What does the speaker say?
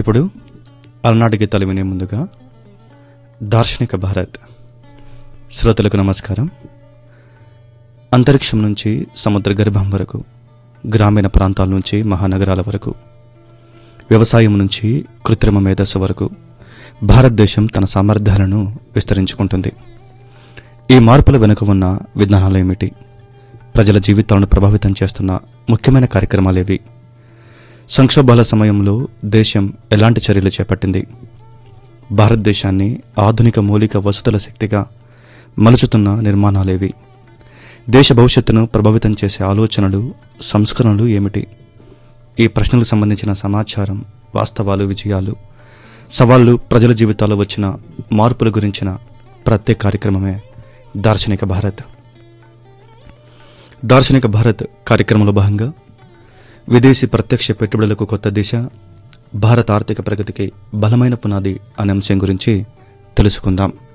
ఇప్పుడు అలనాటి గీతాలు వినే ముందుగా దార్శనిక భారత్ శ్రోతలకు నమస్కారం అంతరిక్షం నుంచి సముద్ర గర్భం వరకు గ్రామీణ ప్రాంతాల నుంచి మహానగరాల వరకు వ్యవసాయం నుంచి కృత్రిమ మేధస్సు వరకు భారతదేశం తన సామర్థ్యాలను విస్తరించుకుంటుంది ఈ మార్పుల వెనుక ఉన్న విధానాలు ఏమిటి ప్రజల జీవితాలను ప్రభావితం చేస్తున్న ముఖ్యమైన కార్యక్రమాలేవి సంక్షోభాల సమయంలో దేశం ఎలాంటి చర్యలు చేపట్టింది భారతదేశాన్ని ఆధునిక మౌలిక వసతుల శక్తిగా మలుచుతున్న నిర్మాణాలేవి దేశ భవిష్యత్తును ప్రభావితం చేసే ఆలోచనలు సంస్కరణలు ఏమిటి ఈ ప్రశ్నలకు సంబంధించిన సమాచారం వాస్తవాలు విజయాలు సవాళ్లు ప్రజల జీవితాల్లో వచ్చిన మార్పుల గురించిన ప్రత్యేక కార్యక్రమమే దార్శనిక భారత్ దార్శనిక భారత్ కార్యక్రమంలో భాగంగా విదేశీ ప్రత్యక్ష పెట్టుబడులకు కొత్త దిశ భారత ఆర్థిక ప్రగతికి బలమైన పునాది అనే అంశం గురించి తెలుసుకుందాం